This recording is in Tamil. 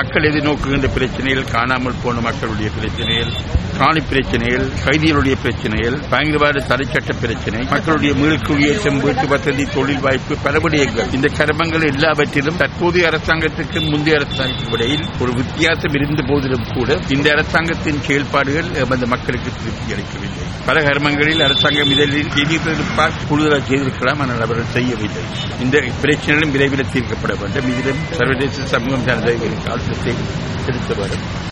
மக்கள் எதிர்நோக்குகின்ற பிரச்சனைகள் காணாமல் போன மக்களுடைய பிரச்சனைகள் காணி பிரச்சனைகள் கைதிகளுடைய பிரச்சனைகள் பயங்கரவாத தடைச்சட்ட பிரச்சனை மக்களுடைய மீள்குடியேற்றம் வீட்டு வசதி தொழில் வாய்ப்பு பல விடயங்கள் இந்த கர்மங்கள் எல்லாவற்றிலும் தற்போதைய அரசாங்கத்துக்கு முந்தைய அரசாங்கத்துக்கு இடையில் ஒரு வித்தியாசம் இருந்த போதிலும் கூட இந்த அரசாங்கத்தின் செயல்பாடுகள் எமது மக்களுக்கு திருப்தி அளிக்கவில்லை பல கர்மங்களில் அரசாங்கம் இதில் செய்திருப்பார் கூடுதலாக செய்திருக்கலாம் ஆனால் அவர்கள் செய்யவில்லை இந்த பிரச்சனைகளும் விரைவில் தீர்க்கப்பட வேண்டும் இதிலும் சர்வதேச சமூகம் சார்ந்த காலத்தை செலுத்த வேண்டும்